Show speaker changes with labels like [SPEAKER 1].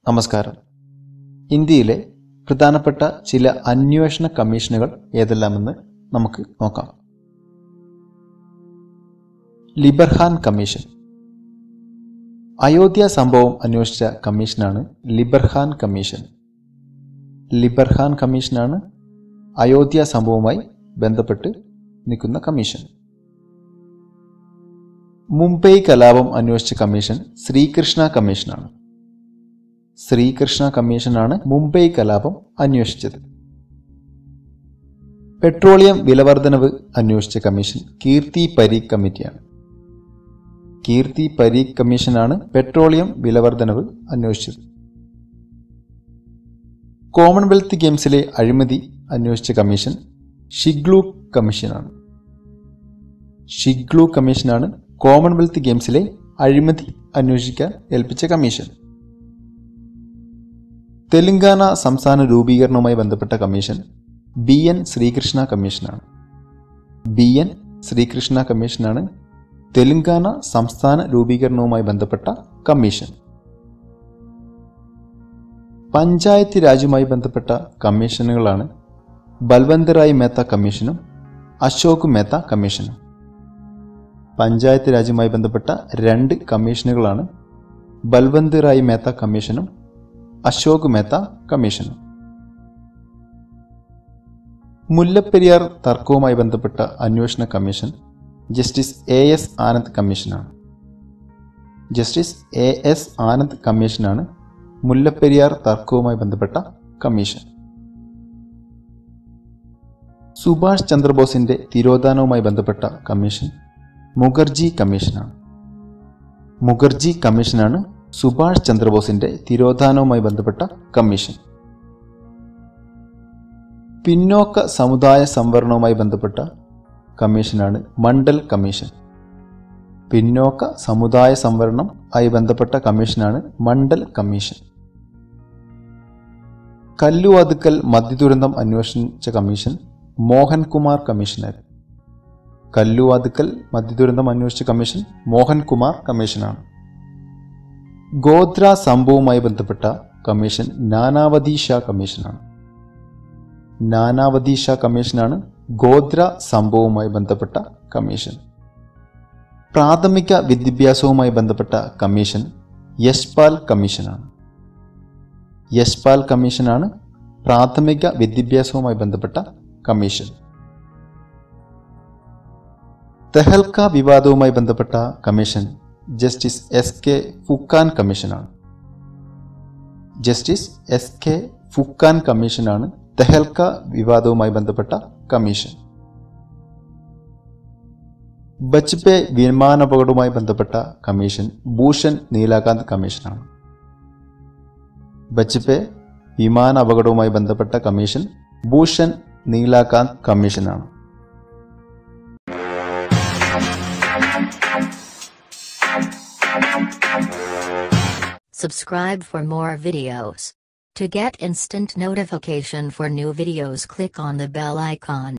[SPEAKER 1] നമസ്കാരം ഇന്ത്യയിലെ പ്രധാനപ്പെട്ട ചില അന്വേഷണ കമ്മീഷനുകൾ ഏതെല്ലാമെന്ന് നമുക്ക് നോക്കാം ലിബർഹാൻ കമ്മീഷൻ അയോധ്യ സംഭവം അന്വേഷിച്ച കമ്മീഷനാണ് ലിബർഹാൻ കമ്മീഷൻ ലിബർഹാൻ കമ്മീഷനാണ് അയോധ്യ സംഭവവുമായി ബന്ധപ്പെട്ട് നിൽക്കുന്ന കമ്മീഷൻ മുംബൈ കലാപം അന്വേഷിച്ച കമ്മീഷൻ ശ്രീകൃഷ്ണ കമ്മീഷനാണ് ശ്രീകൃഷ്ണ കമ്മീഷനാണ് മുംബൈ കലാപം അന്വേഷിച്ചത് പെട്രോളിയം വിലവർധനവ് അന്വേഷിച്ച കമ്മീഷൻ കീർത്തി പരീഖ് കമ്മിറ്റിയാണ് കീർത്തി പരീഖ് കമ്മീഷനാണ് പെട്രോളിയം വിലവർധനവ് അന്വേഷിച്ചത് കോമൺവെൽത്ത് ഗെയിംസിലെ അഴിമതി അന്വേഷിച്ച കമ്മീഷൻ ഷിഗ്ലു കമ്മീഷനാണ് ഷിഗ്ലു കമ്മീഷനാണ് കോമൺവെൽത്ത് ഗെയിംസിലെ അഴിമതി അന്വേഷിക്കാൻ ഏൽപ്പിച്ച കമ്മീഷൻ തെലങ്കാന സംസ്ഥാന രൂപീകരണവുമായി ബന്ധപ്പെട്ട കമ്മീഷൻ ബി എൻ ശ്രീകൃഷ്ണ കമ്മീഷനാണ് ബി എൻ ശ്രീകൃഷ്ണ കമ്മീഷനാണ് തെലങ്കാന സംസ്ഥാന രൂപീകരണവുമായി ബന്ധപ്പെട്ട കമ്മീഷൻ പഞ്ചായത്ത് രാജുമായി ബന്ധപ്പെട്ട കമ്മീഷനുകളാണ് ബൽവന്ത് റായ് മേത്ത കമ്മീഷനും അശോക് മേത്ത കമ്മീഷനും പഞ്ചായത്ത് രാജുമായി ബന്ധപ്പെട്ട രണ്ട് കമ്മീഷനുകളാണ് ബൽവന്ത് റായ് മേത്ത കമ്മീഷനും അശോക് മേത്ത കമ്മീഷനും മുല്ലപ്പെരിയാർ തർക്കവുമായി ബന്ധപ്പെട്ട അന്വേഷണ commission justice A S Anand കമ്മീഷനാണ് ജസ്റ്റിസ് എ എസ് ആനന്ദ് കമ്മീഷനാണ് മുല്ലപ്പെരിയാർ തർക്കവുമായി ബന്ധപ്പെട്ട കമ്മീഷൻ സുഭാഷ് ചന്ദ്രബോസിന്റെ തിരോധാനവുമായി ബന്ധപ്പെട്ട കമ്മീഷൻ മുഖർജി കമ്മീഷനാണ് മുഖർജി കമ്മീഷനാണ് സുഭാഷ് ചന്ദ്രബോസിന്റെ തിരോധാനവുമായി ബന്ധപ്പെട്ട കമ്മീഷൻ പിന്നോക്ക സമുദായ സംവരണവുമായി ബന്ധപ്പെട്ട കമ്മീഷനാണ് മണ്ഡൽ കമ്മീഷൻ പിന്നോക്ക സമുദായ സംവരണം ആയി ബന്ധപ്പെട്ട കമ്മീഷനാണ് മണ്ഡൽ കമ്മീഷൻ കല്ലുവാതുക്കൽ മദ്യദുരന്തം അന്വേഷിച്ച കമ്മീഷൻ മോഹൻകുമാർ കമ്മീഷനായിരുന്നു കല്ലുവാതുക്കൽ മദ്യദുരന്തം അന്വേഷിച്ച കമ്മീഷൻ മോഹൻകുമാർ കമ്മീഷനാണ് ഗോത്ര സംഭവവുമായി ബന്ധപ്പെട്ട കമ്മീഷൻ നാനാവതി ഷാ കമ്മീഷനാണ് നാനാവതി ഷാ കമ്മീഷനാണ് ഗോത്ര സംഭവവുമായി ബന്ധപ്പെട്ട കമ്മീഷൻ പ്രാഥമിക വിദ്യാഭ്യാസവുമായി ബന്ധപ്പെട്ട കമ്മീഷൻ യശ്പാൽ കമ്മീഷനാണ് യശ്പാൽ കമ്മീഷനാണ് പ്രാഥമിക വിദ്യാഭ്യാസവുമായി ബന്ധപ്പെട്ട കമ്മീഷൻ തെഹൽക്ക വിവാദവുമായി ബന്ധപ്പെട്ട commission justice S K Phukan കമ്മീഷനാണ് ജസ്റ്റിസ് എസ് കെ ഫുക്കാൻ കമ്മീഷനാണ് തെഹൽക്ക വിവാദവുമായി ബന്ധപ്പെട്ട കമ്മീഷൻ ബജ്പെ വിമാനാപകടവുമായി ബന്ധപ്പെട്ട കമ്മീഷൻ ഭൂഷൺ നീലാകാന്ത് കമ്മീഷനാണ് ബജ്പെ വിമാന അപകടവുമായി ബന്ധപ്പെട്ട കമ്മീഷൻ ഭൂഷൺ നീലാകാന്ത് കമ്മീഷനാണ്
[SPEAKER 2] Subscribe for more videos. To get instant notification for new videos click on the bell icon.